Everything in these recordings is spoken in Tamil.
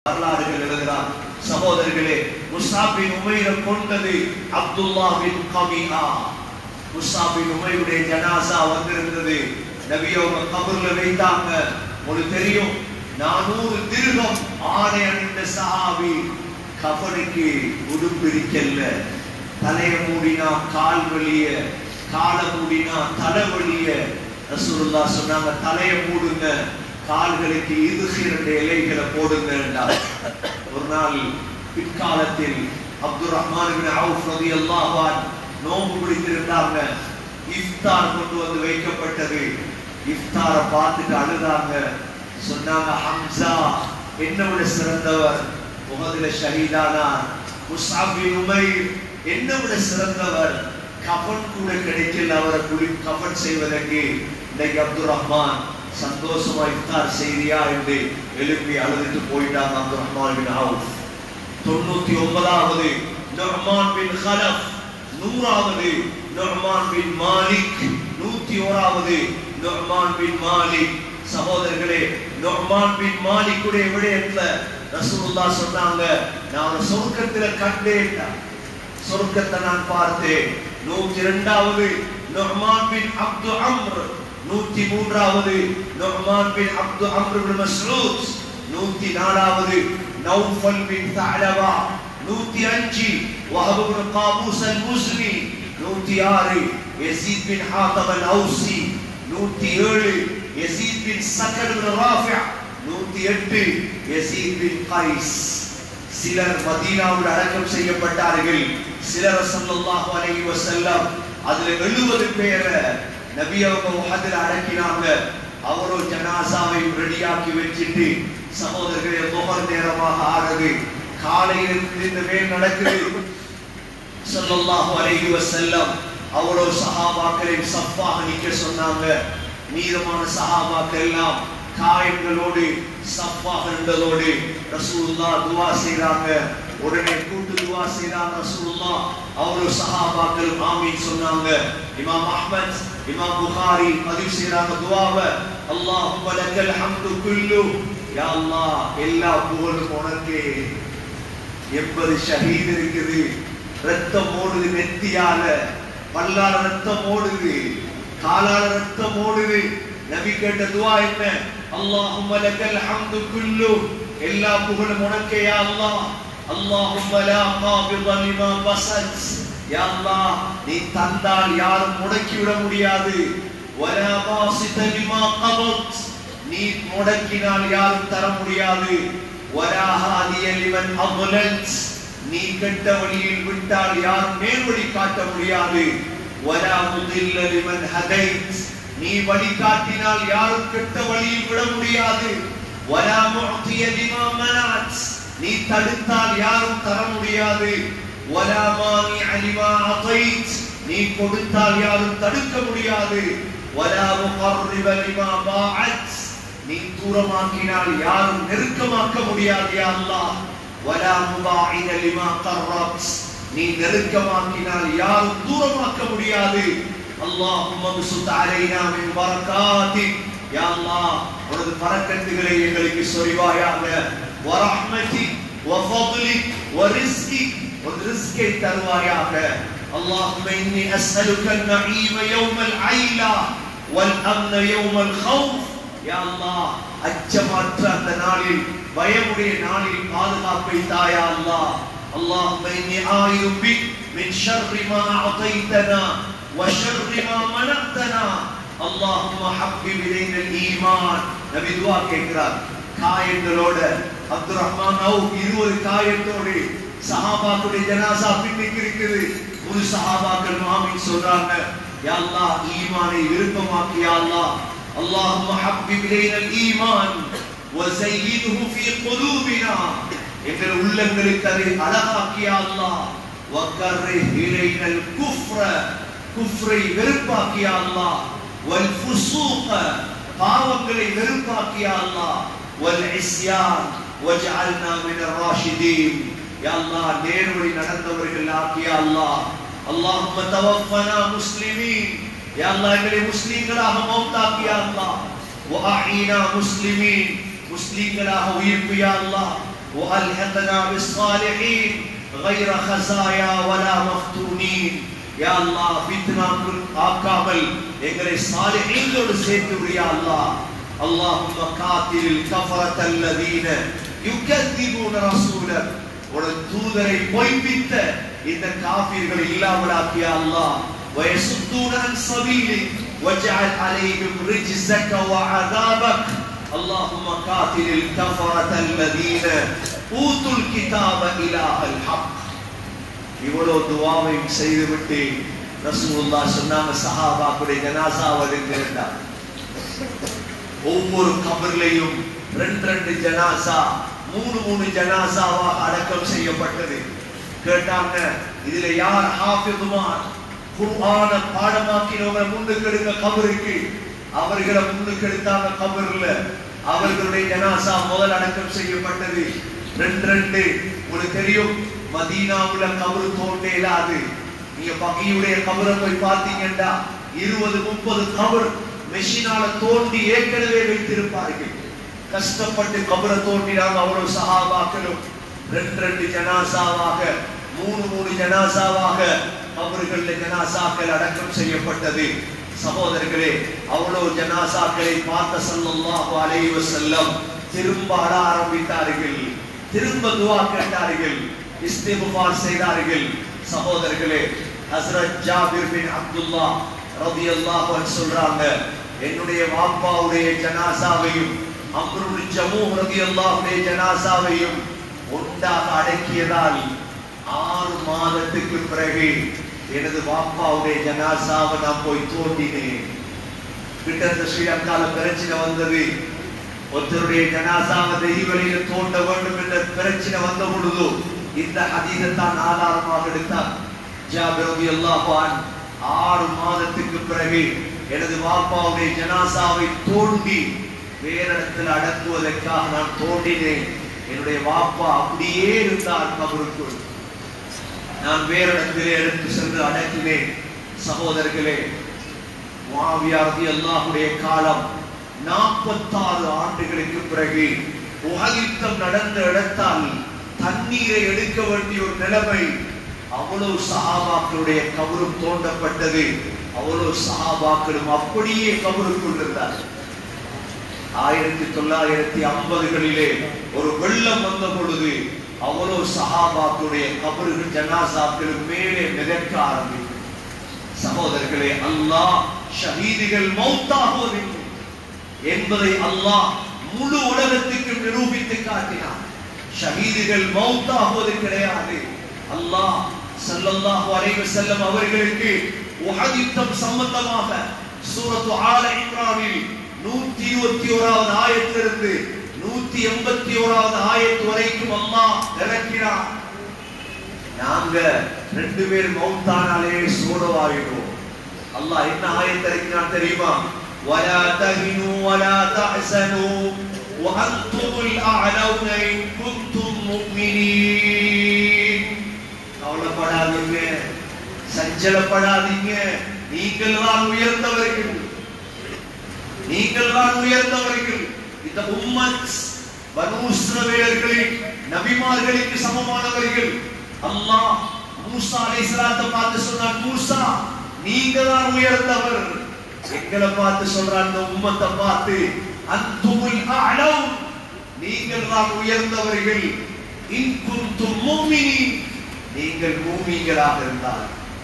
வரலாறுகள் எழுதுகிறார் சகோதரர்களே முசாபின் உமைர கொண்டது அப்துல்லா பின் கமிஹா முசாபின் உமையுடைய ஜனாசா வந்திருந்தது நபியோக கபர்ல வைத்தாங்க உங்களுக்கு தெரியும் நானூறு திருகம் ஆடை அணிந்த சஹாபி கபனுக்கு உடுப்பிடிக்கல தலைய மூடினா கால் வலிய காலை மூடினா தலை வலிய ரசூலுல்லா சொன்னாங்க தலைய மூடுங்க கால்களுக்கு இருகிரண்டு இலைகளை போடுங்க என்றார். ஒரு நாள் பிற்காலத்தில் அப்துல் ரஹ்மான் இப்னு அவுஃப் ரலியல்லாஹு அன்ஹு நோன்பு பிடித்திருந்தாங்க இஃப்தார் கொண்டு வந்து வைக்கப்பட்டது இஃப்தாரை பார்த்துட்டு அழுதாங்க சொன்னாங்க ஹம்சா என்ன விட சிறந்தவர் முகதில ஷஹீதானார் முஸ்அப் பின் உமைர் என்ன விட சிறந்தவர் கஃன் கூட கிடைக்கல அவரை குளி கஃன் செய்வதற்கு இன்னைக்கு அப்துல் ரஹ்மான் சந்தோஷமா இஃப்தார் செய்தியா என்று எழுப்பி அழுதுட்டு போயிட்டாங்க அப்துல் ரஹ்மான் பின் அவுஃப் தொண்ணூத்தி ஒன்பதாவது நுஹ்மான் பின் ஹலஃப் நூறாவது நுஹ்மான் பின் மாலிக் நூத்தி ஓராவது நுஹ்மான் பின் மாலிக் சகோதரர்களே நுஹ்மான் பின் மாலிக்குடைய விடயத்துல ரசூலுல்லாஹ் சொன்னாங்க நான் சொர்க்கத்துல கண்டேன் சொர்க்கத்தை நான் பார்த்தேன் நூத்தி இரண்டாவது நுஹ்மான் பின் அப்து அம்ர் நூத்தி மூன்றாவது நுஹ்மான் பின் அப்து அம்ர் பின் மஸ்ரூத் நூத்தி நாலாவது நௌஃபல் பின் தஅலபா நூத்தி அஞ்சு வஹப் பின் காபூஸ் அல் முஸ்னி நூத்தி ஆறு யசீத் பின் ஹாத்தம் அல் அவுசி நூத்தி ஏழு யசீத் பின் சக்கர் பின் ராஃபி நூத்தி எட்டு யசீத் பின் கைஸ் சிலர் மதீனாவில் அடக்கம் செய்யப்பட்டார்கள் சிலர் ஸல்லல்லாஹு அலைஹி வஸல்லம் அதுல 70 பேரை நபி அவங்க உஹதில் அடக்கினாங்க அவரோ ஜனாசாவை ரெடியாக்கி வச்சிட்டு சகோதரர்களே முகர் நேரமாக ஆடுது காலையில் இருந்து இந்த வேல் நடக்குது ஸல்லல்லாஹு அலைஹி வஸல்லம் அவரோ சஹாபாக்களின் சஃபாக நிக்க சொன்னாங்க மீதமான சஹாபாக்கள் எல்லாம் காயங்களோடு சஃபாக நின்றதோடு ரசூலுல்லாஹ் துவா செய்றாங்க உடனே கூட்டு துவா செய்றாங்க ரசூலுல்லாஹ் அவரு சஹாபாக்கள் ஆமீன் சொன்னாங்க இமாம் அஹ்மத் இமாம் புகாரி பதிவு செய்றாங்க துவாவை அல்லாஹும்ம லக்கல் ஹம்து குல்லு யா அல்லாஹ் எல்லா புகழும் உனக்கே எண்பது ஷஹீத் இருக்குது ரத்தம் ஓடுது நெத்தியால பல்லால ரத்தம் ஓடுது காலால ரத்தம் ஓடுது நபி கேட்ட துவா என்ன அல்லாஹும்ம லக்கல் ஹம்து குல்லு எல்லா புகழும் உனக்கே யா அல்லாஹ் அல்லாஹும்ம லா காபித லிமா பஸத் யா அல்லாஹ் நீ தந்தால் யாரும் முடக்கி விட முடியாது வலா பாசித லிமா கபத் நீ முடக்கினால் யாரும் தர முடியாது வலா ஹாதிய லிமன் அضللت நீ கெட்ட வழியில் விட்டால் யாரும் நேர்வழி காட்ட முடியாது வலா முதில்ல லிமன் ஹதைத் நீ வழி காட்டினால் யாரும் கெட்ட வழியில் விட முடியாது வலா முஅதிய லிமா மனஅத் நீ தடுத்தால் யாரும் தர முடியாது வலா மானிஅ லிமா அதைத் நீ கொடுத்தால் யாரும் தடுக்க முடியாது வலா முகர்ரிப லிமா பாஅத் நீ தூரமாக்கினால் யாரும் நெருக்கமாக்க முடியாது யா அல்லாஹ் வலா முபாஇத லிமா கர்ரப்ஸ் நீ நெருக்கமாக்கினால் யாரும் தூரமாக்க முடியாது அல்லாஹும்ம பிசுத் அலைனா மின் பரகாத்திக் யா அல்லாஹ் உனது பரக்கத்துகளை எங்களுக்கு சொரிவாயாக வரஹ்மதிக் வஃபضلிக் வரிஸ்கிக் உன் ரிஸ்கை தருவாயாக اللهم إني أسألك النعيم يوم العيلة والأمن يوم الخوف யா அல்லாஹ் அச்சமற்ற அந்த நாளில் பயமுடைய நாளில் பாதுகாப்பை தாயா அல்லாஹ் اللهم إني أعوذ بك من شر ما أعطيتنا وشر ما منعتنا اللهم حبب إلينا الإيمان நபி துவா கேட்கிறார் காயங்களோட அப்துல் ரஹ்மான் அவுப் இருபது காயத்தோடு சஹாபாக்குடைய ஜனாசா பின்னுக்கு இருக்குது ஒரு சஹாபாக்கள் மாமின் சொல்றாங்க யா அல்லாஹ் ஈமானை விருப்பமாக்கி யா அல்லாஹ் اللهم حبب إلينا الإيمان وزينه في قلوبنا எங்கள் உள்ளங்களுக்கு அதை அழகாக்கியா அல்லாஹ் وكره إلينا الكفر குஃப்ரை வெறுப்பாக்கியா அல்லாஹ் والفسوق பாவங்களை வெறுப்பாக்கியா அல்லாஹ் والعصيان واجعلنا من الراشدين يا الله நேர்வழி நடந்தவர்கள் ஆக்கியா அல்லாஹ் اللهم توفنا مسلمين يا الله எங்களை முஸ்லிம்களாக மௌத்தாக்கு யா அல்லாஹ் وأحينا مسلمين முஸ்லிம்களாக உயிர்ப்பு யா அல்லாஹ் وألحقنا بالصالحين غير خزايا ولا مفتونين யா அல்லாஹ் ஃபித்னாக்குள் ஆக்காமல் எங்களை சாலிஹீன்களோடு சேர்த்து விடு யா அல்லாஹ் اللهم قاتل الكفرة الذين يكذبون رسولك ஒரு தூதரை பொய்ப்பித்த இந்த காபீர்களை இல்லாமலாக்கிய அல்லாஹ் ويصدون عن سبيلك واجعل عليهم رجزك وعذابك اللهم قاتل الكفرة الذين اوتوا الكتاب اله الحق இவ்வளவு துவாவையும் செய்துவிட்டு ரசூலுல்லா சொன்னாங்க சஹாபாக்குடைய ஜனாசா வருகிறார் ஒவ்வொரு கபர்லையும் ரெண்டு ரெண்டு ஜனாசா மூணு மூணு ஜனாசாவாக அடக்கம் செய்யப்பட்டது கேட்டாங்க இதுல யார் ஹாஃபிதுமான் குர்ஆன பாடமாக்கினவங்க முன்னுக்கு எடுக்க கபருக்கு அவர்களை முன்னுக்கு எடுத்தாங்க கபர்ல அவர்களுடைய ஜனாசா முதல் அடக்கம் செய்யப்பட்டது ரெண்டு ரெண்டு உங்களுக்கு தெரியும் மதீனாவுல கபரு தோண்டே இல்லாது நீங்க பகையுடைய கபரை போய் பார்த்தீங்கன்னா இருபது முப்பது கபர் மெஷினால தோண்டி ஏற்கனவே வைத்திருப்பார்கள் கஷ்டப்பட்டு கபரை தோண்டினாங்க அவ்வளவு சஹாபாக்களும் ரெண்டு ரெண்டு ஜனாசாவாக மூணு மூணு ஜனாசாவாக கபறுகள்ல ஜனாசாக்கள் அடக்கம் செய்யப்பட்டது சகோதரர்களே அவ்வளவு ஜனாசாக்களை பார்த்த ஸல்லல்லாஹு அலைஹி வஸல்லம் திரும்ப அழ ஆரம்பித்தார்கள் திரும்ப துஆ கேட்டார்கள் இஸ்திக்ஃபார் செய்தார்கள் சகோதரர்களே ஹஸ்ரத் ஜாபிர் பின் அப்துல்லா ரலியல்லாஹு அன்ஹு சொல்றாங்க என்னுடைய வாப்பாவுடைய ஜனாசாவையும் அம்ருல் ஜமூஹ் ரலியல்லாஹுடைய ஜனாசாவையும் ஒன்றாக அடக்கியதால் ஆறு மாதத்துக்கு பிறகு எனது வாப்பாவுடைய ஜனாசாவை நான் போய் தோண்டினேன் கிட்டத்தட்ட ஸ்ரீலங்கால பிரச்சனை வந்தது ஒருத்தருடைய ஜனாசாவை தெய்வலையில தோண்ட வேண்டும் என்ற பிரச்சனை வந்த பொழுது இந்த ஹதீஸை தான் ஆதாரமாக எடுத்தார் ஜாபிர் ரலியல்லாஹு அன்ஹு ஆறு மாதத்துக்கு பிறகு எனது வாப்பாவுடைய ஜனாசாவை தோண்டி வேற இடத்துல அடக்குவதற்காக நான் தோண்டினேன் என்னுடைய வாப்பா அப்படியே இருந்தார் கபருக்குள் நான் வேற இடத்திலே எடுத்து சென்று அடக்கினேன் சகோதரர்களே முஆவியா ரலியல்லாஹுடைய காலம் நாற்பத்தாறு ஆண்டுகளுக்கு பிறகு உகயுத்தம் நடந்த இடத்தால் தண்ணீரை எடுக்க வேண்டிய ஒரு நிலைமை அவ்வளவு சஹாபாக்களுடைய கபரும் தோண்டப்பட்டது அவ்வளவு சஹாபாக்களும் அப்படியே கபருக்குள் இருந்தார் ஆயிரத்தி தொள்ளாயிரத்தி ஐம்பதுகளிலே ஒரு வெள்ளம் வந்த பொழுது அவ்வளவு சஹாபாக்களுடைய கபறுகள் ஜனாசாக்களும் மேலே மிதக்க ஆரம்பிக்கும் சகோதரர்களே அல்லாஹ் ஷஹீதுகள் மௌத்தாகுவதில்லை என்பதை அல்லாஹ் முழு உலகத்துக்கு நிரூபித்து காட்டினார் ஷஹீதுகள் மௌத்தாகுவது கிடையாது அல்லாஹ் ஸல்லல்லாஹு அலைஹி வஸல்லம் அவர்களுக்கு உஹத் யுத்தம் சம்பந்தமாக சூரத்து ஆல இம்ரானில் நூத்தி இருபத்தி ஓராவது ஆயத்திலிருந்து நூத்தி எண்பத்தி ஓராவது ஆயத்து வரைக்கும் அல்லாஹ் இறக்கினார் நாங்க ரெண்டு பேர் மௌத்தானாலே சோடவாயிடுவோம் அல்லாஹ் என்ன ஆயத்து இறக்கினான் தெரியுமா ولا تهنوا ولا تحزنوا وأنتم الأعلون إن كنتم مؤمنين கவலைப்படாதீங்க சஞ்சலப்படாதீங்க நீங்கள் தான் உயர்ந்தவர்கள் நீங்கள் தான் உயர்ந்தவர்கள் இந்த உம்மத் பனு இஸ்ரவேலர்களின் நபிமார்களுக்கு சமமானவர்கள் அல்லாஹ் மூசா அலைஹிஸ்ஸலாத்தை பார்த்து சொன்னான் மூசா நீங்க தான் உயர்ந்தவர் எங்களை பார்த்து சொல்றான் அந்த உம்மத்தை பார்த்து அந்துமுல் அலவ் நீங்கள் தான் உயர்ந்தவர்கள் இன் குன்தும் முஃமினீன் நீங்கள் மூமின்களாக இருந்தால்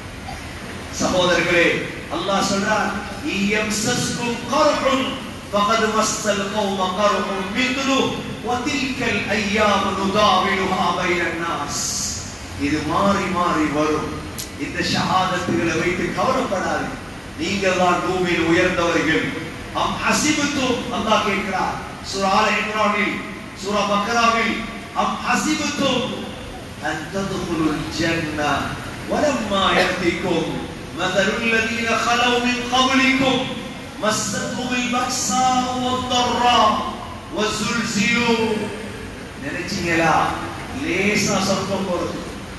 சகோதரர்களே அல்லாஹ் சொல்றான் இயம்சஸ்கும் கர்ஹுன் فقد مس القوم قرح مثله وتلك الايام نداولها بين الناس இது மாறி மாறி வரும் இந்த ஷஹாதத்துகளை வைத்து கவலைப்படாது நீங்கள் தான் பூமியில் உயர்ந்தவர்கள் அம் ஹசிபத்தும் அல்லாஹ் கேட்கிறார் சூரா ஆல இம்ரானில் சூரா பக்ராவில் அம் ஹசிபத்தும் أن تدخلوا الجنة ولما يأتكم مثل الذين خلوا من قبلكم مستهم البأساء والضراء وزلزلوا நினைச்சீங்களா லேசா சொர்க்கம் போறது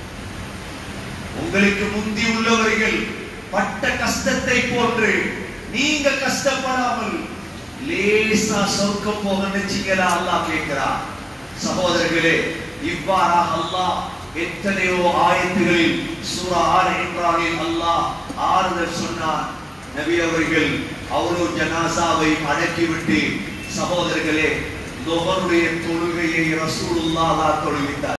உங்களுக்கு முந்தி உள்ளவர்கள் பட்ட கஷ்டத்தை போன்று நீங்க கஷ்டப்படாமல் லேசா சொர்க்கம் போக நினைச்சீங்களா அல்லாஹ் கேட்கிறார் சகோதரர்கள் சகோதரர்களே இவ்வாறாக அல்லாஹ் எத்தனையோ ஆயத்துகளில் சூரா ஆல் இம்ரானில் அல்லாஹ் ஆறுதல் சொன்னார் நபி அவர்கள் அவரோ ஜனாசாவை அடக்கிவிட்டு சகோதரர்களே லொஹருடைய தொழுகையை ரசூலுல்லாஹ் தான் தொழுவித்தார்